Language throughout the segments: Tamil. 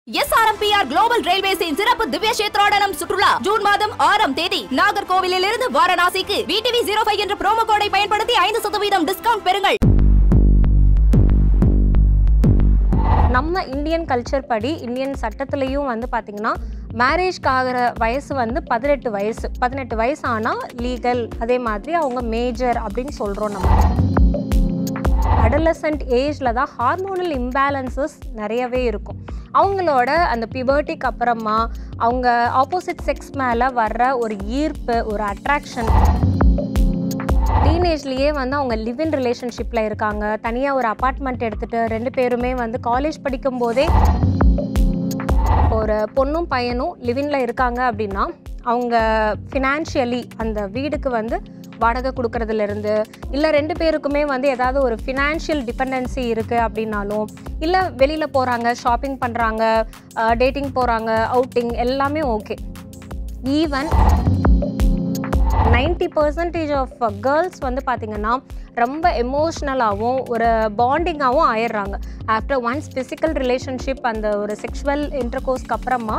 எஸ்ஆர்எம்பிஆர் குளோபல் ரயில்வேஸின் சிறப்பு திவ்ய கஷேத்ராடனம் சுற்றுலா ஜூன் மாதம் ஆறாம் தேதி நாகர்கோவிலில் இருந்து வாரணாசிக்கு விடிவி ஜீரோ ஃபைவ் என்ற ப்ரோமோ கோடை பயன்படுத்தி ஐந்து சதவீதம் டிஸ்கவுண்ட் பெறுங்கள் நம்ம இந்தியன் கல்ச்சர் படி இந்தியன் சட்டத்துலேயும் வந்து பார்த்திங்கன்னா மேரேஜ்க்கு ஆகிற வயசு வந்து பதினெட்டு வயசு பதினெட்டு வயசு ஆனால் லீகல் அதே மாதிரி அவங்க மேஜர் அப்படின்னு சொல்கிறோம் நம்ம அடலசன்ட் ஏஜில் தான் ஹார்மோனல் இம்பேலன்சஸ் நிறையவே இருக்கும் அவங்களோட அந்த பிபர்ட்டிக்கு அப்புறமா அவங்க ஆப்போசிட் செக்ஸ் மேலே வர்ற ஒரு ஈர்ப்பு ஒரு அட்ராக்ஷன் டீனேஜ்லேயே வந்து அவங்க லிவ் இன் ரிலேஷன்ஷிப்பில் இருக்காங்க தனியாக ஒரு அப்பார்ட்மெண்ட் எடுத்துகிட்டு ரெண்டு பேருமே வந்து காலேஜ் படிக்கும் போதே ஒரு பொண்ணும் பையனும் லிவின்ல இருக்காங்க அப்படின்னா அவங்க ஃபினான்ஷியலி அந்த வீடுக்கு வந்து வாடகை கொடுக்கறதுலேருந்து இல்லை ரெண்டு பேருக்குமே வந்து ஏதாவது ஒரு ஃபினான்ஷியல் டிபெண்டன்சி இருக்குது அப்படின்னாலும் இல்லை வெளியில் போகிறாங்க ஷாப்பிங் பண்ணுறாங்க டேட்டிங் போகிறாங்க அவுட்டிங் எல்லாமே okay even ninety percentage of girls வந்து பார்த்திங்கன்னா ரொம்ப எமோஷ்னலாகவும் ஒரு பாண்டிங்காகவும் ஆயிடுறாங்க ஆஃப்டர் ஒன்ஸ் ஃபிசிக்கல் ரிலேஷன்ஷிப் அந்த ஒரு செக்ஷுவல் இன்டர்கோர்ஸ்க்கு அப்புறமா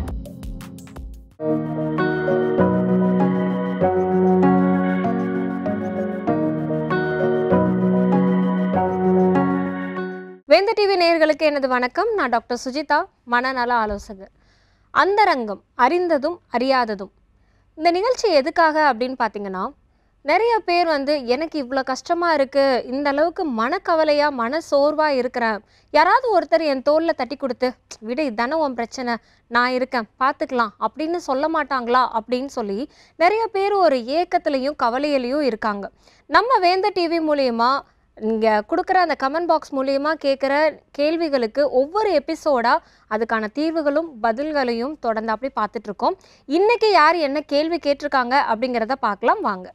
வேந்த டிவி நேயர்களுக்கு எனது வணக்கம் நான் டாக்டர் சுஜிதா மனநல ஆலோசகர் அந்தரங்கம் அறிந்ததும் அறியாததும் இந்த நிகழ்ச்சி எதுக்காக அப்படின்னு பார்த்தீங்கன்னா நிறைய பேர் வந்து எனக்கு இவ்வளோ கஷ்டமாக இருக்குது இந்த அளவுக்கு மனக்கவலையாக மன சோர்வாக இருக்கிறேன் யாராவது ஒருத்தர் என் தோளில் தட்டி கொடுத்து விடு இதானே உன் பிரச்சனை நான் இருக்கேன் பார்த்துக்கலாம் அப்படின்னு சொல்ல மாட்டாங்களா அப்படின்னு சொல்லி நிறைய பேர் ஒரு ஏக்கத்துலேயும் கவலையிலையும் இருக்காங்க நம்ம வேந்த டிவி மூலயமா இங்கே கொடுக்குற அந்த கமெண்ட் பாக்ஸ் மூலியமா கேட்குற கேள்விகளுக்கு ஒவ்வொரு எபிசோடாக அதுக்கான தீர்வுகளும் பதில்களையும் தொடர்ந்து அப்படி பார்த்துட்ருக்கோம் இன்றைக்கி யார் என்ன கேள்வி கேட்டிருக்காங்க அப்படிங்கிறத பார்க்கலாம் வாங்க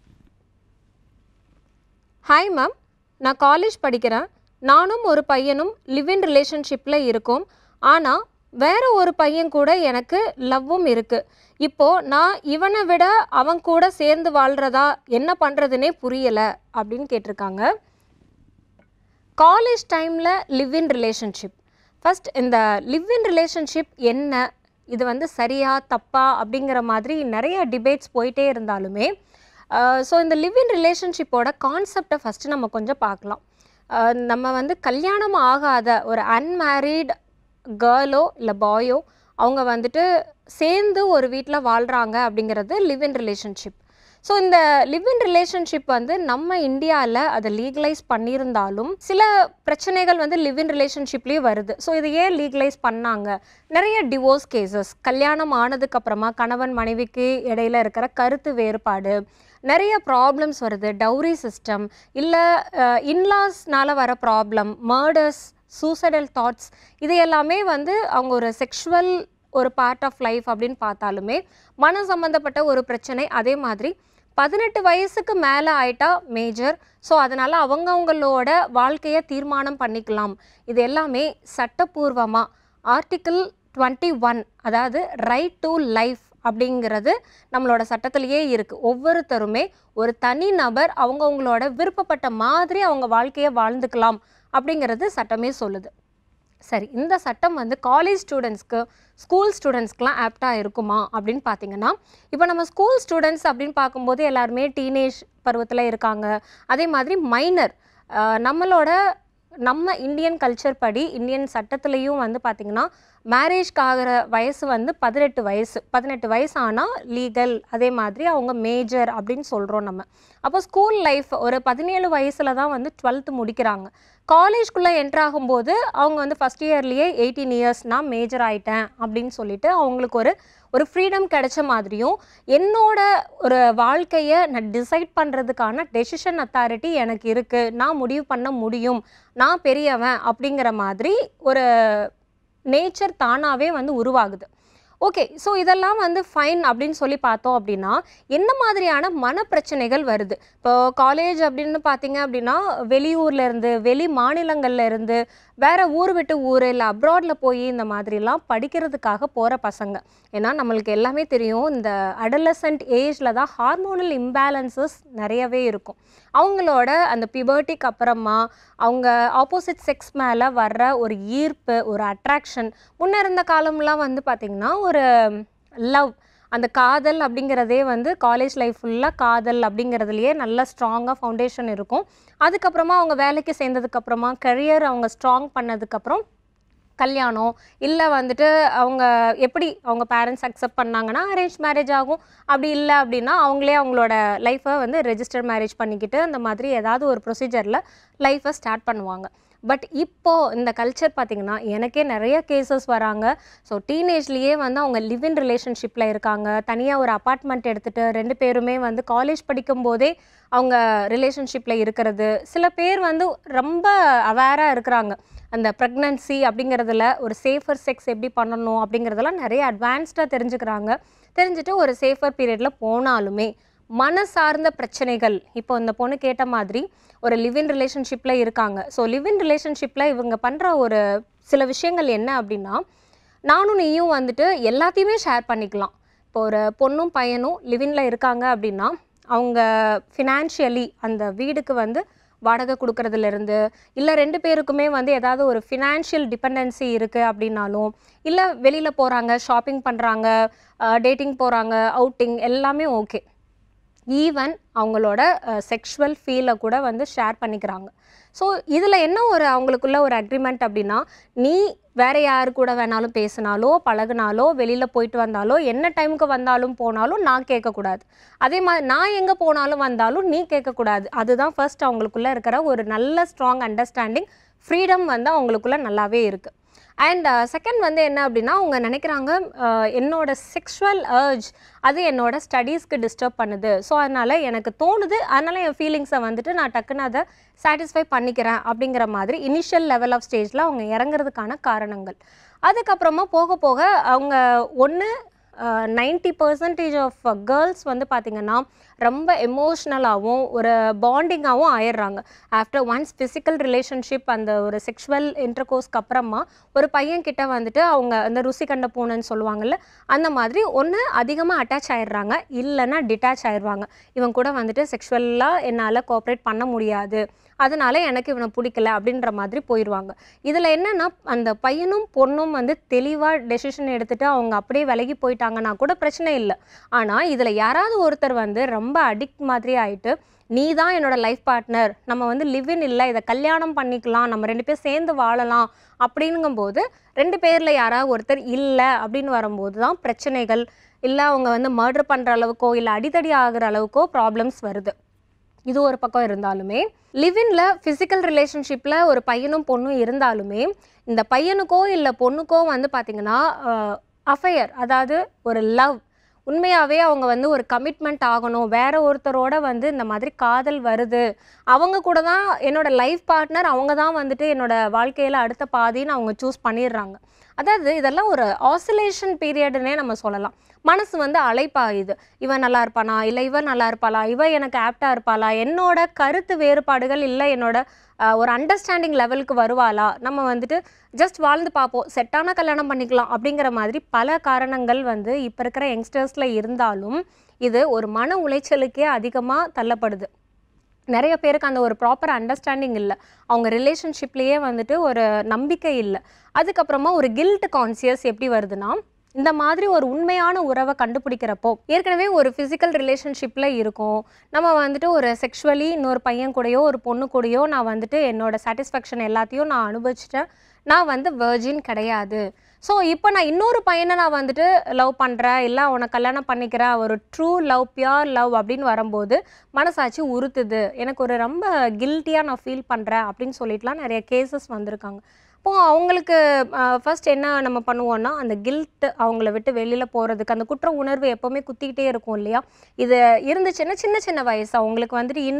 ஹாய் மேம் நான் காலேஜ் படிக்கிறேன் நானும் ஒரு பையனும் லிவ் இன் ரிலேஷன்ஷிப்பில் இருக்கோம் ஆனால் வேற ஒரு பையன் கூட எனக்கு லவ்வும் இருக்குது இப்போது நான் இவனை விட அவன் கூட சேர்ந்து வாழ்கிறதா என்ன பண்ணுறதுனே புரியலை அப்படின்னு கேட்டிருக்காங்க காலேஜ் டைமில் லிவ் இன் ரிலேஷன்ஷிப் ஃபஸ்ட் இந்த லிவ் இன் ரிலேஷன்ஷிப் என்ன இது வந்து சரியா தப்பா அப்படிங்கிற மாதிரி நிறைய டிபேட்ஸ் போயிட்டே இருந்தாலுமே ஸோ இந்த லிவ் இன் ரிலேஷன்ஷிப்போட கான்செப்டை ஃபஸ்ட்டு நம்ம கொஞ்சம் பார்க்கலாம் அஹ் நம்ம வந்து கல்யாணம் ஆகாத ஒரு அன்மேரீட் கேர்ளோ இல்லை பாயோ அவங்க வந்துட்டு சேர்ந்து ஒரு வீட்டில் வாழ்கிறாங்க அப்படிங்கிறது லிவ் இன் ரிலேஷன்ஷிப் ஸோ இந்த லிவ் இன் ரிலேஷன்ஷிப் வந்து நம்ம இந்தியாவில் அதை லீகலைஸ் பண்ணியிருந்தாலும் சில பிரச்சனைகள் வந்து லிவ் இன் ரிலேஷன்ஷிப்லேயும் வருது ஸோ இதை ஏன் லீகலைஸ் பண்ணாங்க நிறைய டிவோர்ஸ் கேசஸ் கல்யாணம் ஆனதுக்கப்புறமா கணவன் மனைவிக்கு இடையில இருக்கிற கருத்து வேறுபாடு நிறைய ப்ராப்ளம்ஸ் வருது டவுரி சிஸ்டம் இல்லை இன்லாஸ்னால வர ப்ராப்ளம் மர்டர்ஸ் சூசைடல் தாட்ஸ் இது எல்லாமே வந்து அவங்க ஒரு செக்ஷுவல் ஒரு பார்ட் ஆஃப் லைஃப் அப்படின்னு பார்த்தாலுமே மன சம்மந்தப்பட்ட ஒரு பிரச்சனை அதே மாதிரி பதினெட்டு வயசுக்கு மேலே ஆயிட்டா மேஜர் ஸோ அதனால் அவங்கவுங்களோட வாழ்க்கையை தீர்மானம் பண்ணிக்கலாம் இது எல்லாமே சட்டப்பூர்வமாக ஆர்டிக்கிள் டுவெண்ட்டி ஒன் அதாவது ரைட் டு லைஃப் அப்படிங்கிறது நம்மளோட சட்டத்திலேயே இருக்குது ஒவ்வொருத்தருமே ஒரு தனி நபர் அவங்கவுங்களோட விருப்பப்பட்ட மாதிரி அவங்க வாழ்க்கையை வாழ்ந்துக்கலாம் அப்படிங்கிறது சட்டமே சொல்லுது சரி இந்த சட்டம் வந்து காலேஜ் ஸ்டூடெண்ட்ஸ்க்கு ஸ்கூல் ஸ்டூடெண்ட்ஸ்க்குலாம் ஆப்டாக இருக்குமா அப்படின்னு பார்த்தீங்கன்னா இப்போ நம்ம ஸ்கூல் ஸ்டூடெண்ட்ஸ் அப்படின்னு பார்க்கும்போது எல்லாருமே டீனேஜ் பருவத்தில் இருக்காங்க அதே மாதிரி மைனர் நம்மளோட நம்ம இந்தியன் கல்ச்சர் படி இந்தியன் சட்டத்துலேயும் வந்து பார்த்திங்கன்னா மேரேஜ்க்கு ஆகிற வயசு வந்து பதினெட்டு வயசு பதினெட்டு வயசு ஆனால் லீகல் அதே மாதிரி அவங்க மேஜர் அப்படின்னு சொல்கிறோம் நம்ம அப்போ ஸ்கூல் லைஃப் ஒரு பதினேழு வயசில் தான் வந்து டுவெல்த்து முடிக்கிறாங்க காலேஜ்குள்ளே என்ட்ரு ஆகும்போது அவங்க வந்து ஃபஸ்ட் இயர்லேயே எயிட்டீன் இயர்ஸ் நான் மேஜர் ஆயிட்டேன் அப்படின்னு சொல்லிட்டு அவங்களுக்கு ஒரு ஒரு ஃப்ரீடம் கிடைச்ச மாதிரியும் என்னோட ஒரு வாழ்க்கையை நான் டிசைட் பண்ணுறதுக்கான டெசிஷன் அத்தாரிட்டி எனக்கு இருக்குது நான் முடிவு பண்ண முடியும் நான் பெரியவன் அப்படிங்கிற மாதிரி ஒரு நேச்சர் தானாகவே வந்து உருவாகுது ஓகே ஸோ இதெல்லாம் வந்து ஃபைன் அப்படின்னு சொல்லி பார்த்தோம் அப்படின்னா என்ன மாதிரியான மனப்பிரச்சனைகள் வருது இப்போ காலேஜ் அப்படின்னு பார்த்தீங்க அப்படின்னா வெளியூர்ல இருந்து வெளி மாநிலங்கள்ல இருந்து வேற ஊர் விட்டு ஊர் இல்லை அப்ராடில் போய் இந்த மாதிரிலாம் படிக்கிறதுக்காக போகிற பசங்க ஏன்னா நம்மளுக்கு எல்லாமே தெரியும் இந்த அடலசன்ட் ஏஜில் தான் ஹார்மோனல் இம்பேலன்சஸ் நிறையவே இருக்கும் அவங்களோட அந்த பிபர்ட்டிக்கு அப்புறமா அவங்க ஆப்போசிட் செக்ஸ் மேலே வர்ற ஒரு ஈர்ப்பு ஒரு அட்ராக்ஷன் முன்ன இருந்த காலம்லாம் வந்து பார்த்திங்கன்னா ஒரு லவ் அந்த காதல் அப்படிங்கிறதே வந்து காலேஜ் லைஃப் ஃபுல்லாக காதல் அப்படிங்கிறதுலையே நல்ல ஸ்ட்ராங்காக ஃபவுண்டேஷன் இருக்கும் அதுக்கப்புறமா அவங்க வேலைக்கு சேர்ந்ததுக்கப்புறமா கரியர் அவங்க ஸ்ட்ராங் பண்ணதுக்கப்புறம் கல்யாணம் இல்லை வந்துட்டு அவங்க எப்படி அவங்க பேரண்ட்ஸ் அக்செப்ட் பண்ணாங்கன்னா அரேஞ்ச் மேரேஜ் ஆகும் அப்படி இல்லை அப்படின்னா அவங்களே அவங்களோட லைஃப்பை வந்து ரெஜிஸ்டர் மேரேஜ் பண்ணிக்கிட்டு அந்த மாதிரி ஏதாவது ஒரு ப்ரொசீஜரில் லைஃப்பை ஸ்டார்ட் பண்ணுவாங்க பட் இப்போது இந்த கல்ச்சர் பார்த்திங்கன்னா எனக்கே நிறைய கேசஸ் வராங்க ஸோ டீனேஜ்லேயே வந்து அவங்க லிவ் இன் ரிலேஷன்ஷிப்பில் இருக்காங்க தனியாக ஒரு அப்பார்ட்மெண்ட் எடுத்துகிட்டு ரெண்டு பேருமே வந்து காலேஜ் படிக்கும்போதே அவங்க ரிலேஷன்ஷிப்பில் இருக்கிறது சில பேர் வந்து ரொம்ப அவேராக இருக்கிறாங்க அந்த ப்ரெக்னன்சி அப்படிங்கிறதுல ஒரு சேஃபர் செக்ஸ் எப்படி பண்ணணும் அப்படிங்கிறதெல்லாம் நிறைய அட்வான்ஸ்டாக தெரிஞ்சுக்கிறாங்க தெரிஞ்சுட்டு ஒரு சேஃபர் பீரியடில் போனாலுமே மன சார்ந்த பிரச்சனைகள் இப்போ இந்த பொண்ணு கேட்ட மாதிரி ஒரு லிவ் இன் ரிலேஷன்ஷிப்பில் இருக்காங்க ஸோ லிவ் இன் ரிலேஷன்ஷிப்பில் இவங்க பண்ணுற ஒரு சில விஷயங்கள் என்ன அப்படின்னா நானும் நீயும் வந்துட்டு எல்லாத்தையுமே ஷேர் பண்ணிக்கலாம் இப்போ ஒரு பொண்ணும் பையனும் லிவினில் இருக்காங்க அப்படின்னா அவங்க ஃபினான்ஷியலி அந்த வீடுக்கு வந்து வாடகை கொடுக்கறதுலேருந்து இல்லை ரெண்டு பேருக்குமே வந்து ஏதாவது ஒரு ஃபினான்ஷியல் டிபெண்டன்சி இருக்குது அப்படின்னாலும் இல்லை வெளியில் போகிறாங்க ஷாப்பிங் பண்ணுறாங்க டேட்டிங் போகிறாங்க அவுட்டிங் எல்லாமே ஓகே ஈவன் அவங்களோட செக்ஷுவல் ஃபீலை கூட வந்து ஷேர் பண்ணிக்கிறாங்க ஸோ இதில் என்ன ஒரு அவங்களுக்குள்ள ஒரு அக்ரிமெண்ட் அப்படின்னா நீ வேற யாரு கூட வேணாலும் பேசினாலோ பழகுனாலோ வெளியில் போயிட்டு வந்தாலோ என்ன டைமுக்கு வந்தாலும் போனாலும் நான் கேட்கக்கூடாது அதே மாதிரி நான் எங்கே போனாலும் வந்தாலும் நீ கேட்கக்கூடாது அதுதான் ஃபர்ஸ்ட் அவங்களுக்குள்ள இருக்கிற ஒரு நல்ல ஸ்ட்ராங் அண்டர்ஸ்டாண்டிங் ஃப்ரீடம் வந்து அவங்களுக்குள்ள நல்லாவே இருக்குது அண்ட் செகண்ட் வந்து என்ன அப்படின்னா அவங்க நினைக்கிறாங்க அஹ், என்னோட செக்ஷுவல் அர்ஜ் அது என்னோட ஸ்டடீஸ்க்கு டிஸ்டர்ப் பண்ணுது ஸோ அதனால் எனக்கு தோணுது அதனால் என் ஃபீலிங்ஸை வந்துட்டு நான் டக்குன்னு அதை சாட்டிஸ்ஃபை பண்ணிக்கிறேன் அப்படிங்கிற மாதிரி இனிஷியல் லெவல் ஆஃப் ஸ்டேஜில் அவங்க இறங்குறதுக்கான காரணங்கள் அதுக்கப்புறமா போக போக அவங்க ஒன்று நைன்டி பர்சன்டேஜ் ஆஃப் கேர்ள்ஸ் வந்து பார்த்திங்கன்னா ரொம்ப எமோஷ்னலாகவும் ஒரு பாண்டிங்காகவும் ஆயிடுறாங்க ஆஃப்டர் ஒன்ஸ் ஃபிசிக்கல் ரிலேஷன்ஷிப் அந்த ஒரு செக்ஷுவல் இன்டர்கோர்ஸ்க்கு அப்புறமா ஒரு பையன் கிட்ட வந்துட்டு அவங்க அந்த ருசி கண்ட பூனைன்னு சொல்லுவாங்கல்ல அந்த மாதிரி ஒன்று அதிகமாக அட்டாச் ஆயிடுறாங்க இல்லைன்னா டிட்டாச் ஆயிடுவாங்க இவன் கூட வந்துட்டு செக்ஷுவலாக என்னால் கோஆப்ரேட் பண்ண முடியாது அதனால எனக்கு இவனை பிடிக்கல அப்படின்ற மாதிரி போயிடுவாங்க இதில் என்னன்னா அந்த பையனும் பொண்ணும் வந்து தெளிவாக டெசிஷன் எடுத்துட்டு அவங்க அப்படியே விலகி போயிட்டாங்கன்னா கூட பிரச்சனை இல்லை ஆனால் இதில் யாராவது ஒருத்தர் வந்து ரொம்ப அடிக்ட் மாதிரி ஆயிட்டு நீ தான் என்னோட லைஃப் பார்ட்னர் நம்ம வந்து லிவ் இன் இல்லை இதை கல்யாணம் பண்ணிக்கலாம் நம்ம ரெண்டு பேர் சேர்ந்து வாழலாம் அப்படிங்கும்போது ரெண்டு பேரில் யாராவது ஒருத்தர் இல்லை அப்படின்னு வரும்போது தான் பிரச்சனைகள் இல்லை அவங்க வந்து மர்டர் பண்ணுற அளவுக்கோ இல்லை அடிதடி ஆகுற அளவுக்கோ ப்ராப்ளம்ஸ் வருது இது ஒரு பக்கம் இருந்தாலுமே லிவின்ல ஃபிசிக்கல் ரிலேஷன்ஷிப்பில் ஒரு பையனும் பொண்ணும் இருந்தாலுமே இந்த பையனுக்கோ இல்லை பொண்ணுக்கோ வந்து பார்த்திங்கன்னா அஃபையர் அதாவது ஒரு லவ் உண்மையாகவே அவங்க வந்து ஒரு கமிட்மெண்ட் ஆகணும் வேற ஒருத்தரோட வந்து இந்த மாதிரி காதல் வருது அவங்க கூட தான் என்னோட லைஃப் பார்ட்னர் அவங்க தான் வந்துட்டு என்னோட வாழ்க்கையில் அடுத்த பாதின்னு அவங்க சூஸ் பண்ணிடுறாங்க அதாவது இதெல்லாம் ஒரு ஆசிலேஷன் பீரியடுன்னே நம்ம சொல்லலாம் மனசு வந்து அலைப்பாயுது இவன் நல்லா இருப்பானா இல்லை இவன் நல்லா இருப்பாளா இவன் எனக்கு ஆப்டாக இருப்பாளா என்னோட கருத்து வேறுபாடுகள் இல்லை என்னோட அஹ், ஒரு அண்டர்ஸ்டாண்டிங் லெவலுக்கு வருவாளா நம்ம வந்துட்டு ஜஸ்ட் வாழ்ந்து பார்ப்போம் செட்டான கல்யாணம் பண்ணிக்கலாம் அப்படிங்கிற மாதிரி பல காரணங்கள் வந்து இப்போ இருக்கிற யங்ஸ்டர்ஸில் இருந்தாலும் இது ஒரு மன உளைச்சலுக்கே அதிகமாக தள்ளப்படுது நிறைய பேருக்கு அந்த ஒரு ப்ராப்பர் அண்டர்ஸ்டாண்டிங் இல்லை அவங்க ரிலேஷன்ஷிப்லேயே வந்துட்டு ஒரு நம்பிக்கை இல்லை அதுக்கப்புறமா ஒரு கில்ட் கான்சியஸ் எப்படி வருதுன்னா இந்த மாதிரி ஒரு உண்மையான உறவை கண்டுபிடிக்கிறப்போ ஏற்கனவே ஒரு ஃபிசிக்கல் ரிலேஷன்ஷிப்பில் இருக்கும் நம்ம வந்துட்டு ஒரு செக்ஷுவலி இன்னொரு பையன் கூடயோ ஒரு பொண்ணு கூடயோ நான் வந்துட்டு என்னோட சாட்டிஸ்ஃபேக்ஷன் எல்லாத்தையும் நான் அனுபவிச்சிட்டேன் நான் வந்து வெர்ஜின் கிடையாது ஸோ இப்போ நான் இன்னொரு பையனை நான் வந்துட்டு லவ் பண்ணுறேன் இல்லை அவனை கல்யாணம் பண்ணிக்கிறேன் ஒரு ட்ரூ லவ் பியூர் லவ் அப்படின்னு வரும்போது மனசாட்சி உறுத்துது எனக்கு ஒரு ரொம்ப கில்ட்டியாக நான் ஃபீல் பண்ணுறேன் அப்படின்னு சொல்லிட்டுலாம் நிறைய கேசஸ் வந்திருக்காங்க அப்போ அவங்களுக்கு ஃபர்ஸ்ட் என்ன நம்ம பண்ணுவோம்னா அந்த கில்ட் அவங்கள விட்டு வெளியில் போகிறதுக்கு அந்த குற்ற உணர்வு எப்போவுமே குத்திக்கிட்டே இருக்கும் இல்லையா இது இருந்துச்சுன்னா சின்ன சின்ன வயசு அவங்களுக்கு வந்துட்டு இன்னும்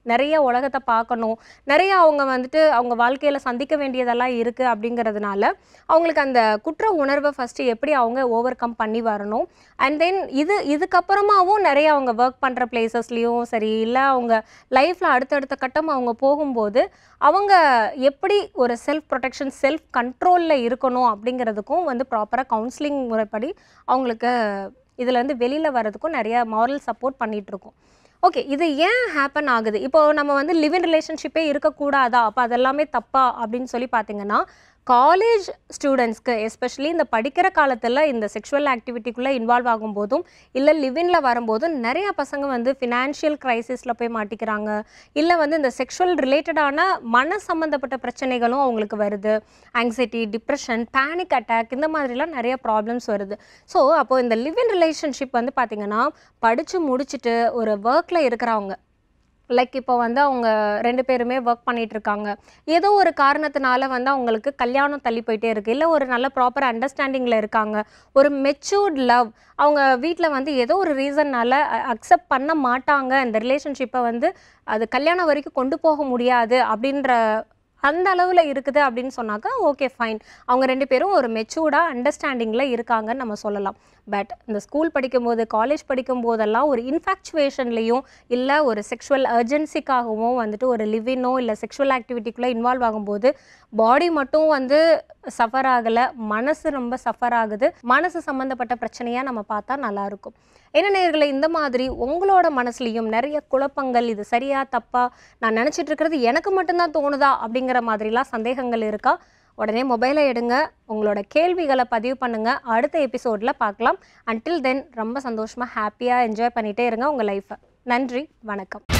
நிறைய உலகத்தை பார்க்கணும் நிறைய அவங்க வந்துட்டு அவங்க வாழ்க்கையில் சந்திக்க வேண்டியதெல்லாம் இருக்குது அப்படிங்கிறதுனால அவங்களுக்கு அந்த குற்ற உணர்வை ஃபஸ்ட்டு எப்படி அவங்க ஓவர் கம் பண்ணி வரணும் அண்ட் தென் இது இதுக்கப்புறமாவும் நிறைய அவங்க ஒர்க் பண்ணுற பிளேசஸ்லேயும் சரி இல்லை அவங்க லைஃப்பில் அடுத்தடுத்த கட்டம் அவங்க போகும்போது அவங்க எப்படி ஒரு செல்ஃப் ப்ரொடெக்ஷன் செல்ஃப் கண்ட்ரோலில் இருக்கணும் அப்படிங்கிறதுக்கும் வந்து ப்ராப்பராக கவுன்சிலிங் முறைப்படி அவங்களுக்கு இதுலேருந்து வெளியில் வர்றதுக்கும் நிறைய மாரல் சப்போர்ட் பண்ணிகிட்ருக்கோம் ஓகே இது ஏன் ஹேப்பன் ஆகுது இப்போ நம்ம வந்து லிவ் இன் ரிலேஷன்ஷிப்பே இருக்கக்கூடாதா அப்போ அதெல்லாமே தப்பா அப்படின்னு சொல்லி பார்த்தீங்கன்னா காலேஜ் ஸ்டூடெண்ட்ஸ்க்கு எஸ்பெஷலி இந்த படிக்கிற காலத்தில் இந்த செக்ஷுவல் ஆக்டிவிட்டிக்குள்ளே இன்வால்வ் ஆகும்போதும் இல்லை லிவின்ல வரும்போதும் நிறைய பசங்க வந்து ஃபினான்ஷியல் க்ரைசிஸில் போய் மாட்டிக்கிறாங்க இல்லை வந்து இந்த செக்ஷுவல் ரிலேட்டடான மன சம்மந்தப்பட்ட பிரச்சனைகளும் அவங்களுக்கு வருது ஆங்ஸைட்டி டிப்ரெஷன் பேனிக் அட்டாக் இந்த மாதிரிலாம் நிறைய ப்ராப்ளம்ஸ் வருது ஸோ அப்போ இந்த லிவ் இன் ரிலேஷன்ஷிப் வந்து பார்த்திங்கன்னா படித்து முடிச்சுட்டு ஒரு ஒர்க்கில் இருக்கிறவங்க லைக் இப்போ வந்து அவங்க ரெண்டு பேருமே ஒர்க் பண்ணிட்டு இருக்காங்க ஏதோ ஒரு காரணத்தினால வந்து அவங்களுக்கு கல்யாணம் தள்ளி போயிட்டே இருக்கு இல்லை ஒரு நல்ல ப்ராப்பர் அண்டர்ஸ்டாண்டிங்கில் இருக்காங்க ஒரு மெச்சூர்ட் லவ் அவங்க வீட்டில் வந்து ஏதோ ஒரு ரீசன்னால அக்செப்ட் பண்ண மாட்டாங்க இந்த ரிலேஷன்ஷிப்பை வந்து அது கல்யாணம் வரைக்கும் கொண்டு போக முடியாது அப்படின்ற அந்த அளவில் இருக்குது அப்படின்னு சொன்னாக்கா ஓகே ஃபைன் அவங்க ரெண்டு பேரும் ஒரு மெச்சூர்டாக அண்டர்ஸ்டாண்டிங்கில் இருக்காங்கன்னு நம்ம சொல்லலாம் பட் இந்த ஸ்கூல் படிக்கும்போது காலேஜ் படிக்கும் போதெல்லாம் ஒரு இன்ஃபேக்சுவேஷன்லேயும் இல்லை ஒரு செக்ஷுவல் அர்ஜென்சிக்காகவும் வந்துட்டு ஒரு லிவினோ இல்லை செக்ஷுவல் ஆக்டிவிட்டிக்குள்ளே இன்வால்வ் ஆகும்போது பாடி மட்டும் வந்து சஃபர் ஆகலை மனசு ரொம்ப சஃபர் ஆகுது மனசு சம்மந்தப்பட்ட பிரச்சனையாக நம்ம பார்த்தா நல்லாயிருக்கும் என்ன நேயர்களே இந்த மாதிரி உங்களோட மனசுலையும் நிறைய குழப்பங்கள் இது சரியா தப்பா நான் நினச்சிட்டு இருக்கிறது எனக்கு மட்டும்தான் தோணுதா அப்படிங்கிற மாதிரிலாம் சந்தேகங்கள் இருக்கா உடனே மொபைலை எடுங்க உங்களோட கேள்விகளை பதிவு பண்ணுங்க அடுத்த எபிசோடில் பார்க்கலாம் அன்டில் தென் ரொம்ப சந்தோஷமாக ஹாப்பியாக என்ஜாய் பண்ணிகிட்டே இருங்க உங்கள் லைஃப்பை நன்றி வணக்கம்